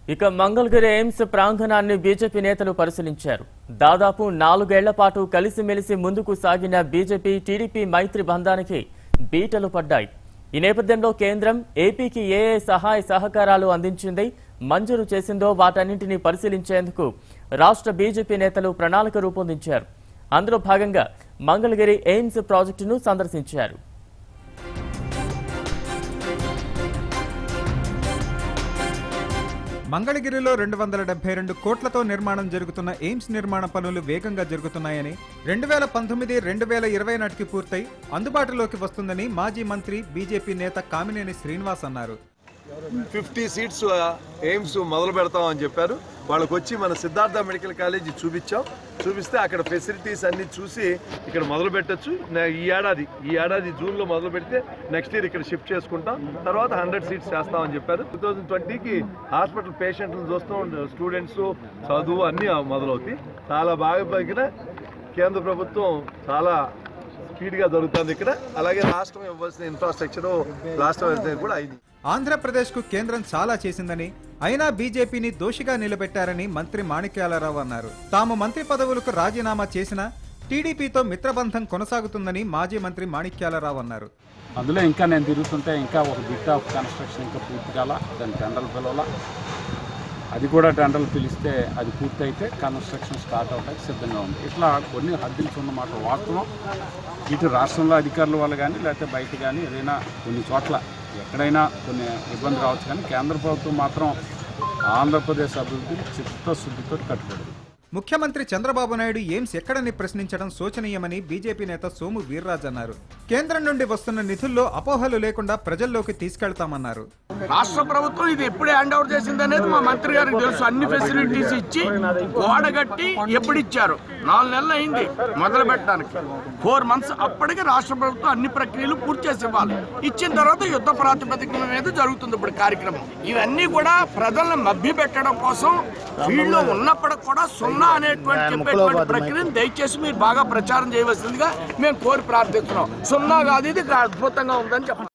ఇక Mangalagiri AIIMS ప్రాంగణాన్ని BJP నేతలు పరిశీలించారు దాదాపు నాలుగేళ్ల పాటు కలిసిమెలిసి ముందుకు సాగిన బీజేపీ టీడీపీ మైత్రి బంధానికి బీటలు పడ్డాయి ఈ నేపథ్యంలో కేంద్రం ఏపీకి ఏ ఏ సహాయ సహకారాలు అందించింది మంజూరు చేసిందో వాటన్నింటినీ పరిశీలించేందుకు రాష్ట్ర బీజేపీ నేతలు ప్రణాళిక రూపొందించారు అందులో భాగంగా మంగళగిరి ఎయిమ్స్ ప్రాజెక్టును సందర్శించారు మంగళగిరిలో రెండు వందల డెబ్బై రెండు కోట్లతో నిర్మాణం జరుగుతున్న ఎయిమ్స్ నిర్మాణ పనులు వేగంగా జరుగుతున్నాయని రెండు వేల పంతొమ్మిది రెండు వేల ఇరవై నాటికి పూర్తయి అందుబాటులోకి వస్తుందని మాజీ మంత్రి బీజేపీ నేత కామినేని శ్రీనివాస్ అన్నారు ఫిఫ్టీ సీట్స్ ఎయిమ్స్ మొదలు పెడతాం అని చెప్పారు వాళ్ళకి వచ్చి మన సిద్ధార్థ మెడికల్ కాలేజ్ చూపించాం చూపిస్తే అక్కడ ఫెసిలిటీస్ అన్ని చూసి ఇక్కడ మొదలు పెట్టచ్చు ఈ ఏడాది ఈ ఏడాది జూన్లో మొదలు పెడితే నెక్స్ట్ ఇయర్ ఇక్కడ షిఫ్ట్ చేసుకుంటాం తర్వాత హండ్రెడ్ సీట్స్ చేస్తామని చెప్పారు టూ థౌజండ్ ట్వంటీకి హాస్పిటల్ పేషెంట్లు చూస్తాం స్టూడెంట్స్ చదువు అన్నీ మొదలవుతాయి చాలా బాగా పగిన కేంద్ర ప్రభుత్వం చాలా స్పీడ్గా జరుగుతుంది ఇక్కడ అలాగే రాష్ట్రం ఇవ్వాల్సిన ఇన్ఫ్రాస్ట్రక్చర్ రాష్ట్రం కూడా అయింది ఆంధ్రప్రదేశ్కు కేంద్రం చాలా చేసిందని అయినా బీజేపీని దోషిగా నిలబెట్టారని మంత్రి మాణిక్యాలరావు అన్నారు తాము మంత్రి పదవులకు రాజీనామా చేసినా టీడీపీతో మిత్రబంధం కొనసాగుతుందని మాజీ మంత్రి మాణిక్యాలరావు అన్నారు అందులో ఇంకా నేను తిరుగుతుంటే ఇంకా ఒక బిట్ ఆఫ్ కన్స్ట్రక్షన్ ఇంకా పూర్తి కాల దాని టెండర్లు పిలవాల అది కూడా టెండర్లు పిలిస్తే అది పూర్తి అయితే కన్స్ట్రక్షన్ స్టార్ట్ అవడానికి సిద్ధంగా ఉంది ఇట్లా కొన్ని హద్దులు ఉన్నమాట వాస్తవం ఇటు రాష్ట్రంలో అధికారుల వల్ల కానీ లేకపోతే బయట కానీ ఏదైనా కొన్ని చోట్ల ఎక్కడైనా కొన్ని ఇబ్బంది రావచ్చు కానీ కేంద్ర ప్రభుత్వం మాత్రం ఆంధ్రప్రదేశ్ అభివృద్ధిని చిత్తశుద్ధితో కట్టుబడింది ముఖ్యమంత్రి చంద్రబాబు నాయుడు ఎయిమ్స్ ఎక్కడని ప్రశ్నించడం శోచనీయమని బీజేపీ నేత సోము వీర్రాజ్ అన్నారు కేంద్రం నుండి వస్తున్న నిధుల్లో అపోహలు లేకుండా ప్రజల్లోకి తీసుకెళ్తామన్నారు రాష్ట్ర ప్రభుత్వం ఇది ఎప్పుడు హ్యాండ్ ఓవర్ చేసింది అనేది మా మంత్రి గారికి తెలుసు అన్ని ఫెసిలిటీస్ ఇచ్చి గోడగట్టి ఎప్పుడు ఇచ్చారు నాలుగు నెలలు అయింది మొదలు పెట్టడానికి ఫోర్ మంత్స్ అప్పటికి రాష్ట్ర ప్రభుత్వం అన్ని ప్రక్రియలు పూర్తి చేసి ఇవ్వాలి ఇచ్చిన తర్వాత యుద్ధ ప్రాతిపదికన మీద జరుగుతుంది ఇప్పుడు కార్యక్రమం ఇవన్నీ కూడా ప్రజలను మభ్య పెట్టడం కోసం ఫీల్డ్ లో ఉన్నప్పటికి కూడా సున్నా అనేటువంటి చెప్పేటువంటి ప్రక్రియను దయచేసి మీరు బాగా ప్రచారం చేయవలసిందిగా మేము కోరి ప్రార్థిస్తున్నాం సున్నా కాదు ఇది అద్భుతంగా ఉందని చెప్పాలి